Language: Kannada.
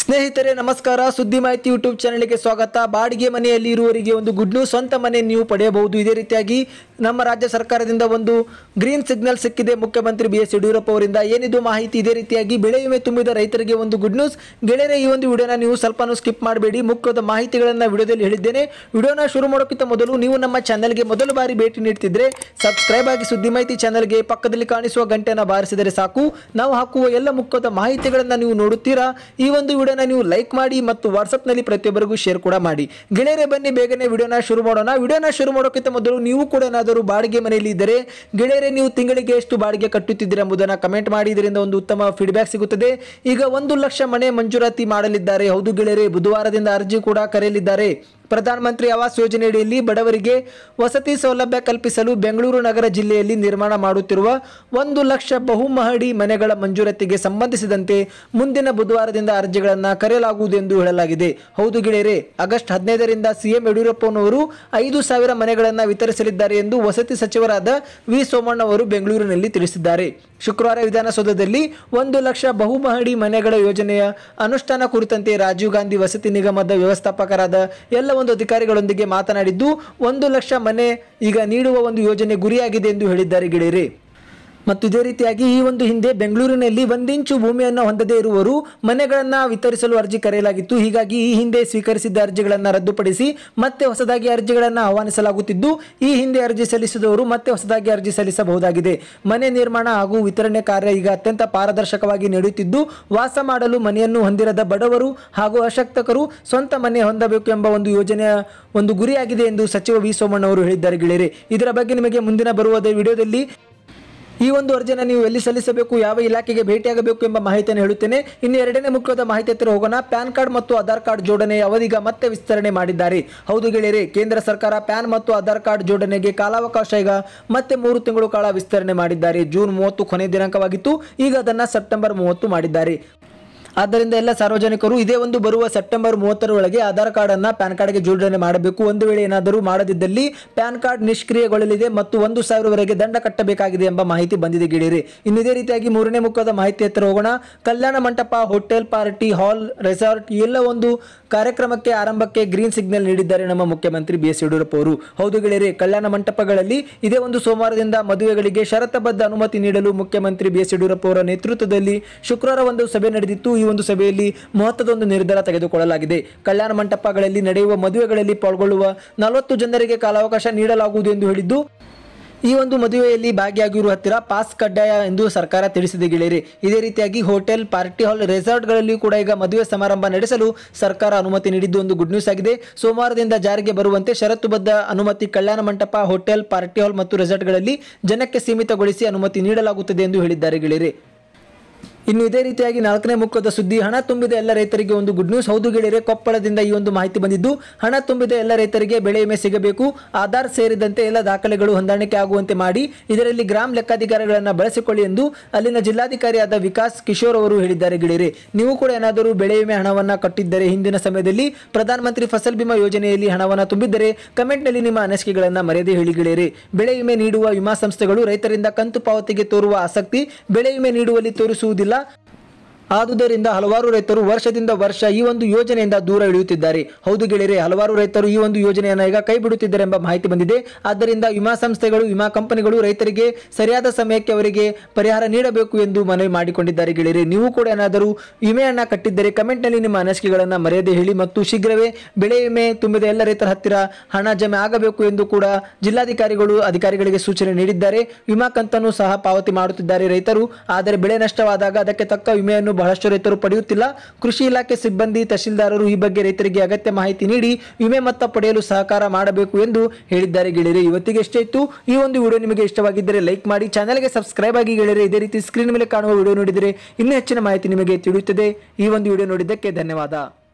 ಸ್ನೇಹಿತರೆ ನಮಸ್ಕಾರ ಸುದ್ದಿ ಮಾಹಿತಿ ಯೂಟ್ಯೂಬ್ ಚಾನಲ್ಗೆ ಸ್ವಾಗತ ಬಾಡಿಗೆ ಮನೆಯಲ್ಲಿ ಇರುವವರಿಗೆ ಒಂದು ಗುಡ್ ನ್ಯೂಸ್ ಸ್ವಂತ ಮನೆ ನೀವು ಪಡೆಯಬಹುದು ಇದೇ ರೀತಿಯಾಗಿ ನಮ್ಮ ರಾಜ್ಯ ಸರ್ಕಾರದಿಂದ ಒಂದು ಗ್ರೀನ್ ಸಿಗ್ನಲ್ ಸಿಕ್ಕಿದೆ ಮುಖ್ಯಮಂತ್ರಿ ಬಿ ಎಸ್ ಯಡಿಯೂರಪ್ಪ ಅವರಿಂದ ಏನಿದು ಮಾಹಿತಿ ಇದೇ ರೀತಿಯಾಗಿ ಬೆಳೆ ವಿಮೆ ತುಂಬಿದ ರೈತರಿಗೆ ಒಂದು ಗುಡ್ ನ್ಯೂಸ್ ಗೆಳೆಯರೆ ಈ ಒಂದು ವಿಡಿಯೋನ ನೀವು ಸ್ವಲ್ಪನೂ ಸ್ಕಿಪ್ ಮಾಡಬೇಡಿ ಮುಖ್ಯದ ಮಾಹಿತಿಗಳನ್ನು ವಿಡಿಯೋದಲ್ಲಿ ಹೇಳಿದ್ದೇನೆ ವಿಡಿಯೋನ ಶುರು ಮಾಡೋಕ್ಕಿಂತ ಮೊದಲು ನೀವು ನಮ್ಮ ಚಾನಲ್ಗೆ ಮೊದಲ ಬಾರಿ ಭೇಟಿ ನೀಡ್ತಿದ್ರೆ ಸಬ್ಸ್ಕ್ರೈಬ್ ಆಗಿ ಸುದ್ದಿ ಮಾಹಿತಿ ಚಾನಲ್ಗೆ ಪಕ್ಕದಲ್ಲಿ ಕಾಣಿಸುವ ಗಂಟೆಯನ್ನು ಬಾರಿಸಿದರೆ ಸಾಕು ನಾವು ಹಾಕುವ ಎಲ್ಲ ಮುಖ್ಯದ ಮಾಹಿತಿಗಳನ್ನು ನೀವು ನೋಡುತ್ತೀರಾ ಈ ಒಂದು ವಿಡಿಯೋನ ನೀವು ಲೈಕ್ ಮಾಡಿ ಮತ್ತು ವಾಟ್ಸಪ್ನಲ್ಲಿ ಪ್ರತಿಯೊಬ್ಬರಿಗೂ ಶೇರ್ ಕೂಡ ಮಾಡಿ ಗೆಳೆಯರೆ ಬನ್ನಿ ಬೇಗನೆ ವಿಡಿಯೋನ ಶುರು ಮಾಡೋಣ ವಿಡಿಯೋನ ಶುರು ಮಾಡೋಕ್ಕಿಂತ ಮೊದಲು ನೀವು ಕೂಡ ಏನಾದರೂ ಬಾಡಿಗೆ ಮನೆಯಲ್ಲಿ ಇದ್ದರೆ ಗೆಳೆಯರೆ ನೀವು ತಿಂಗಳಿಗೆ ಎಷ್ಟು ಬಾಡಿಗೆ ಕಟ್ಟುತ್ತಿದ್ದೀರಾ ಎಂಬುದನ್ನು ಕಮೆಂಟ್ ಮಾಡಿ ಇದರಿಂದ ಒಂದು ಉತ್ತಮ ಫೀಡ್ಬ್ಯಾಕ್ ಸಿಗುತ್ತದೆ ಈಗ ಒಂದು ಲಕ್ಷ ಮನೆ ಮಂಜೂರಾತಿ ಮಾಡಲಿದ್ದಾರೆ ಹೌದು ಗೆಳೆಯರೆ ಬುಧವಾರದಿಂದ ಅರ್ಜಿ ಕೂಡ ಕರೆಯಲಿದ್ದಾರೆ ಪ್ರಧಾನಮಂತ್ರಿ ಆವಾಸ್ ಯೋಜನೆಯಡಿಯಲ್ಲಿ ಬಡವರಿಗೆ ವಸತಿ ಸೌಲಭ್ಯ ಕಲ್ಪಿಸಲು ಬೆಂಗಳೂರು ನಗರ ಜಿಲ್ಲೆಯಲ್ಲಿ ನಿರ್ಮಾಣ ಮಾಡುತ್ತಿರುವ ಒಂದು ಲಕ್ಷ ಬಹುಮಹಡಿ ಮನೆಗಳ ಮಂಜೂರಾತಿಗೆ ಸಂಬಂಧಿಸಿದಂತೆ ಮುಂದಿನ ಬುಧವಾರದಿಂದ ಅರ್ಜಿಗಳನ್ನು ಕರೆಯಲಾಗುವುದು ಎಂದು ಹೇಳಲಾಗಿದೆ ಹೌದು ಗೆಳೆಯರೆ ಆಗಸ್ಟ್ ಹದಿನೈದರಿಂದ ಸಿಎಂ ಯಡಿಯೂರಪ್ಪನವರು ಐದು ಸಾವಿರ ಮನೆಗಳನ್ನು ವಿತರಿಸಲಿದ್ದಾರೆ ಎಂದು ವಸತಿ ಸಚಿವರಾದ ವಿ ಸೋಮಣ್ಣ ಅವರು ಬೆಂಗಳೂರಿನಲ್ಲಿ ತಿಳಿಸಿದ್ದಾರೆ ಶುಕ್ರವಾರ ವಿಧಾನಸೌಧದಲ್ಲಿ ಒಂದು ಲಕ್ಷ ಬಹುಮಹಡಿ ಮನೆಗಳ ಯೋಜನೆಯ ಅನುಷ್ಠಾನ ಕುರಿತಂತೆ ರಾಜೀವ್ ಗಾಂಧಿ ವಸತಿ ನಿಗಮದ ವ್ಯವಸ್ಥಾಪಕರಾದ ಎಲ್ಲ ಒಂದು ಅಧಿಕಾರಿಗಳೊಂದಿಗೆ ಮಾತನಾಡಿದ್ದು ಒಂದು ಲಕ್ಷ ಮನೆ ಈಗ ನೀಡುವ ಒಂದು ಯೋಜನೆ ಗುರಿಯಾಗಿದೆ ಎಂದು ಹೇಳಿದ್ದಾರೆ ಗೆಳೆಯರೆ ಮತ್ತು ಇದೇ ರೀತಿಯಾಗಿ ಈ ಒಂದು ಹಿಂದೆ ಬೆಂಗಳೂರಿನಲ್ಲಿ ಒಂದಿಂಚು ಭೂಮಿಯನ್ನು ಹೊಂದದೇ ಇರುವವರು ಮನೆಗಳನ್ನು ವಿತರಿಸಲು ಅರ್ಜಿ ಕರೆಯಲಾಗಿತ್ತು ಹೀಗಾಗಿ ಈ ಹಿಂದೆ ಸ್ವೀಕರಿಸಿದ್ದ ಅರ್ಜಿಗಳನ್ನು ರದ್ದುಪಡಿಸಿ ಮತ್ತೆ ಹೊಸದಾಗಿ ಅರ್ಜಿಗಳನ್ನು ಆಹ್ವಾನಿಸಲಾಗುತ್ತಿದ್ದು ಈ ಹಿಂದೆ ಅರ್ಜಿ ಸಲ್ಲಿಸಿದವರು ಮತ್ತೆ ಹೊಸದಾಗಿ ಅರ್ಜಿ ಸಲ್ಲಿಸಬಹುದಾಗಿದೆ ಮನೆ ನಿರ್ಮಾಣ ಹಾಗೂ ವಿತರಣೆ ಕಾರ್ಯ ಈಗ ಅತ್ಯಂತ ಪಾರದರ್ಶಕವಾಗಿ ನಡೆಯುತ್ತಿದ್ದು ವಾಸ ಮಾಡಲು ಮನೆಯನ್ನು ಹೊಂದಿರದ ಬಡವರು ಹಾಗೂ ಅಶಕ್ತಕರು ಸ್ವಂತ ಮನೆ ಹೊಂದಬೇಕು ಎಂಬ ಒಂದು ಯೋಜನೆಯ ಒಂದು ಗುರಿಯಾಗಿದೆ ಎಂದು ಸಚಿವ ವಿ ಸೋಮಣ್ಣ ಅವರು ಹೇಳಿದ್ದಾರೆ ಗೆಳೆಯರೆ ಇದರ ಬಗ್ಗೆ ನಿಮಗೆ ಮುಂದಿನ ಬರುವ ವಿಡಿಯೋದಲ್ಲಿ ಈ ಒಂದು ಅರ್ಜಿಯನ್ನು ನೀವು ಎಲ್ಲಿ ಸಲ್ಲಿಸಬೇಕು ಯಾವ ಇಲಾಖೆಗೆ ಭೇಟಿಯಾಗಬೇಕು ಎಂಬ ಮಾಹಿತಿಯನ್ನು ಹೇಳುತ್ತೇನೆ ಇನ್ನು ಎರಡನೇ ಮುಖ್ಯದ ಮಾಹಿತಿ ಹತ್ತಿರ ಹೋಗೋಣ ಪ್ಯಾನ್ ಕಾರ್ಡ್ ಮತ್ತು ಆಧಾರ್ ಕಾರ್ಡ್ ಜೋಡಣೆಯ ಅವಧಿಗ ಮತ್ತೆ ವಿಸ್ತರಣೆ ಮಾಡಿದ್ದಾರೆ ಹೌದು ಗೆಳೆಯರೆ ಕೇಂದ್ರ ಸರ್ಕಾರ ಪ್ಯಾನ್ ಮತ್ತು ಆಧಾರ್ ಕಾರ್ಡ್ ಜೋಡಣೆಗೆ ಕಾಲಾವಕಾಶ ಈಗ ಮತ್ತೆ ಮೂರು ತಿಂಗಳು ಕಾಲ ವಿಸ್ತರಣೆ ಮಾಡಿದ್ದಾರೆ ಜೂನ್ ಮೂವತ್ತು ಕೊನೆ ದಿನಾಂಕವಾಗಿತ್ತು ಈಗ ಅದನ್ನು ಸೆಪ್ಟೆಂಬರ್ ಮೂವತ್ತು ಮಾಡಿದ್ದಾರೆ ಆದ್ದರಿಂದ ಎಲ್ಲ ಸಾರ್ವಜನಿಕರು ಇದೇ ಒಂದು ಬರುವ ಸೆಪ್ಟೆಂಬರ್ ಮೂವತ್ತರ ಒಳಗೆ ಆಧಾರ್ ಕಾರ್ಡ್ ಅನ್ನ ಪ್ಯಾನ್ ಕಾರ್ಡ್ಗೆ ಜೋಡಣೆ ಮಾಡಬೇಕು ಒಂದು ವೇಳೆ ಏನಾದರೂ ಮಾಡದಿದ್ದಲ್ಲಿ ಪ್ಯಾನ್ ಕಾರ್ಡ್ ನಿಷ್ಕ್ರಿಯಗೊಳ್ಳಲಿದೆ ಮತ್ತು ಒಂದು ಸಾವಿರವರೆಗೆ ದಂಡ ಕಟ್ಟಬೇಕಾಗಿದೆ ಎಂಬ ಮಾಹಿತಿ ಬಂದಿದೆ ಗೆಳೆಯರೆ ಇನ್ನು ಇದೇ ರೀತಿಯಾಗಿ ಮೂರನೇ ಮುಖದ ಮಾಹಿತಿ ಹತ್ತಿರ ಹೋಗೋಣ ಕಲ್ಯಾಣ ಮಂಟಪ ಹೋಟೆಲ್ ಪಾರ್ಟಿ ಹಾಲ್ ರೆಸಾರ್ಟ್ ಎಲ್ಲ ಒಂದು ಕಾರ್ಯಕ್ರಮಕ್ಕೆ ಆರಂಭಕ್ಕೆ ಗ್ರೀನ್ ಸಿಗ್ನಲ್ ನೀಡಿದ್ದಾರೆ ನಮ್ಮ ಮುಖ್ಯಮಂತ್ರಿ ಬಿ ಎಸ್ ಯಡಿಯೂರಪ್ಪ ಅವರು ಹೌದು ಗೆಳೆಯರೆ ಕಲ್ಯಾಣ ಮಂಟಪಗಳಲ್ಲಿ ಇದೇ ಒಂದು ಸೋಮವಾರದಿಂದ ಮದುವೆಗಳಿಗೆ ಷರತ್ತಬದ್ಧ ಅನುಮತಿ ನೀಡಲು ಮುಖ್ಯಮಂತ್ರಿ ಬಿ ಎಸ್ ಯಡಿಯೂರಪ್ಪ ಅವರ ನೇತೃತ್ವದಲ್ಲಿ ಶುಕ್ರವಾರ ಒಂದು ಸಭೆ ನಡೆದಿತ್ತು ಈ ಒಂದು ಸಭೆಯಲ್ಲಿ ಮಹತ್ವದ ಒಂದು ನಿರ್ಧಾರ ತೆಗೆದುಕೊಳ್ಳಲಾಗಿದೆ ಕಲ್ಯಾಣ ಮಂಟಪಗಳಲ್ಲಿ ನಡೆಯುವ ಮದುವೆಗಳಲ್ಲಿ ಪಾಲ್ಗೊಳ್ಳುವ ನಲವತ್ತು ಜನರಿಗೆ ಕಾಲಾವಕಾಶ ನೀಡಲಾಗುವುದು ಎಂದು ಹೇಳಿದ್ದು ಈ ಒಂದು ಮದುವೆಯಲ್ಲಿ ಭಾಗಿಯಾಗಿರುವ ಹತ್ತಿರ ಪಾಸ್ ಕಡ್ಡಾಯ ಎಂದು ಸರ್ಕಾರ ತಿಳಿಸಿದೆ ಗೆಳೆಯರೆ ಇದೇ ರೀತಿಯಾಗಿ ಹೋಟೆಲ್ ಪಾರ್ಟಿ ಹಾಲ್ ರೆಸಾರ್ಟ್ಗಳಲ್ಲಿ ಕೂಡ ಈಗ ಮದುವೆ ಸಮಾರಂಭ ನಡೆಸಲು ಸರ್ಕಾರ ಅನುಮತಿ ನೀಡಿದ್ದು ಒಂದು ಗುಡ್ ನ್ಯೂಸ್ ಆಗಿದೆ ಸೋಮವಾರದಿಂದ ಜಾರಿಗೆ ಬರುವಂತೆ ಷರತ್ತುಬದ್ಧ ಅನುಮತಿ ಕಲ್ಯಾಣ ಮಂಟಪ ಹೋಟೆಲ್ ಪಾರ್ಟಿ ಹಾಲ್ ಮತ್ತು ರೆಸಾರ್ಟ್ಗಳಲ್ಲಿ ಜನಕ್ಕೆ ಸೀಮಿತಗೊಳಿಸಿ ಅನುಮತಿ ನೀಡಲಾಗುತ್ತದೆ ಎಂದು ಹೇಳಿದ್ದಾರೆ ಗೆಳೆಯರೆ ಇನ್ನು ಇದೇ ರೀತಿಯಾಗಿ ನಾಲ್ಕನೇ ಮುಖದ ಸುದ್ದಿ ಹಣ ತುಂಬಿದ ಎಲ್ಲ ರೈತರಿಗೆ ಒಂದು ಗುಡ್ ನ್ಯೂಸ್ ಹೌದು ಗೆಳೆಯರೆ ಕೊಪ್ಪಳದಿಂದ ಈ ಒಂದು ಮಾಹಿತಿ ಬಂದಿದ್ದು ಹಣ ತುಂಬಿದ ಎಲ್ಲ ರೈತರಿಗೆ ಬೆಳೆ ವಿಮೆ ಸಿಗಬೇಕು ಆಧಾರ್ ಸೇರಿದಂತೆ ಎಲ್ಲ ದಾಖಲೆಗಳು ಹೊಂದಾಣಿಕೆ ಆಗುವಂತೆ ಮಾಡಿ ಇದರಲ್ಲಿ ಗ್ರಾಮ ಲೆಕ್ಕಾಧಿಕಾರಿಗಳನ್ನು ಬಳಸಿಕೊಳ್ಳಿ ಎಂದು ಅಲ್ಲಿನ ಜಿಲ್ಲಾಧಿಕಾರಿಯಾದ ವಿಕಾಸ್ ಕಿಶೋರ್ ಅವರು ಹೇಳಿದ್ದಾರೆ ಗೆಳೆಯರೆ ನೀವು ಕೂಡ ಏನಾದರೂ ಬೆಳೆ ವಿಮೆ ಹಣವನ್ನು ಕಟ್ಟಿದ್ದರೆ ಹಿಂದಿನ ಸಮಯದಲ್ಲಿ ಪ್ರಧಾನಮಂತ್ರಿ ಫಸಲ್ ಬಿಮಾ ಯೋಜನೆಯಲ್ಲಿ ಹಣವನ್ನು ತುಂಬಿದ್ದರೆ ಕಮೆಂಟ್ನಲ್ಲಿ ನಿಮ್ಮ ಅನಿಸಿಕೆಗಳನ್ನು ಮರೆಯದೆ ಹೇಳಿ ಗೆಳೆಯರೆ ಬೆಳೆ ವಿಮೆ ನೀಡುವ ವಿಮಾ ಸಂಸ್ಥೆಗಳು ರೈತರಿಂದ ಕಂತು ಪಾವತಿಗೆ ತೋರುವ ಆಸಕ್ತಿ ಬೆಳೆ ವಿಮೆ ನೀಡುವಲ್ಲಿ ತೋರಿಸುವುದಿಲ್ಲ ಆದುದರಿಂದ ಹಲವಾರು ರೈತರು ವರ್ಷದಿಂದ ವರ್ಷ ಈ ಒಂದು ಯೋಜನೆಯಿಂದ ದೂರ ಇಳಿಯುತ್ತಿದ್ದಾರೆ ಹೌದು ಗೆಳೆಯರೆ ಹಲವಾರು ರೈತರು ಈ ಒಂದು ಯೋಜನೆಯನ್ನು ಈಗ ಕೈ ಬಿಡುತ್ತಿದ್ದಾರೆ ಎಂಬ ಮಾಹಿತಿ ಬಂದಿದೆ ಆದ್ದರಿಂದ ವಿಮಾ ಸಂಸ್ಥೆಗಳು ವಿಮಾ ಕಂಪನಿಗಳು ರೈತರಿಗೆ ಸರಿಯಾದ ಸಮಯಕ್ಕೆ ಅವರಿಗೆ ಪರಿಹಾರ ನೀಡಬೇಕು ಎಂದು ಮನವಿ ಮಾಡಿಕೊಂಡಿದ್ದಾರೆ ಗೆಳೆಯರೆ ನೀವು ಕೂಡ ಏನಾದರೂ ವಿಮೆಯನ್ನ ಕಟ್ಟಿದ್ದರೆ ಕಮೆಂಟ್ನಲ್ಲಿ ನಿಮ್ಮ ಅನಿಸಿಕೆಗಳನ್ನು ಮರೆಯದೆ ಹೇಳಿ ಮತ್ತು ಶೀಘ್ರವೇ ಬೆಳೆ ವಿಮೆ ತುಂಬಿದ ಎಲ್ಲ ರೈತರ ಹತ್ತಿರ ಹಣ ಜಮೆ ಆಗಬೇಕು ಎಂದು ಕೂಡ ಜಿಲ್ಲಾಧಿಕಾರಿಗಳು ಅಧಿಕಾರಿಗಳಿಗೆ ಸೂಚನೆ ನೀಡಿದ್ದಾರೆ ವಿಮಾ ಕಂತನ್ನು ಸಹ ಪಾವತಿ ಮಾಡುತ್ತಿದ್ದಾರೆ ರೈತರು ಆದರೆ ಬೆಳೆ ನಷ್ಟವಾದಾಗ ಅದಕ್ಕೆ ತಕ್ಕ ವಿಮೆಯನ್ನು ಬಹಳಷ್ಟು ರೈತರು ಪಡೆಯುತ್ತಿಲ್ಲ ಕೃಷಿ ಇಲಾಖೆ ಸಿಬ್ಬಂದಿ ತಹಶೀಲ್ದಾರರು ಈ ಬಗ್ಗೆ ರೈತರಿಗೆ ಅಗತ್ಯ ಮಾಹಿತಿ ನೀಡಿ ವಿಮೆ ಮೊತ್ತ ಪಡೆಯಲು ಸಹಕಾರ ಮಾಡಬೇಕು ಎಂದು ಹೇಳಿದ್ದಾರೆ ಗೆಳೆಯರೆ ಇವತ್ತಿಗೆ ಎಷ್ಟೇ ಇತ್ತು ಈ ಒಂದು ವಿಡಿಯೋ ನಿಮಗೆ ಇಷ್ಟವಾಗಿದ್ದರೆ ಲೈಕ್ ಮಾಡಿ ಚಾನಲ್ಗೆ ಸಬ್ಸ್ಕ್ರೈಬ್ ಆಗಿ ಗೆಳೆಯರೆ ಇದೇ ರೀತಿ ಸ್ಕ್ರೀನ್ ಮೇಲೆ ಕಾಣುವ ವಿಡಿಯೋ ನೋಡಿದರೆ ಇನ್ನೂ ಹೆಚ್ಚಿನ ಮಾಹಿತಿ ನಿಮಗೆ ತಿಳಿಯುತ್ತದೆ ಈ ಒಂದು ವಿಡಿಯೋ ನೋಡಿದ್ದಕ್ಕೆ ಧನ್ಯವಾದ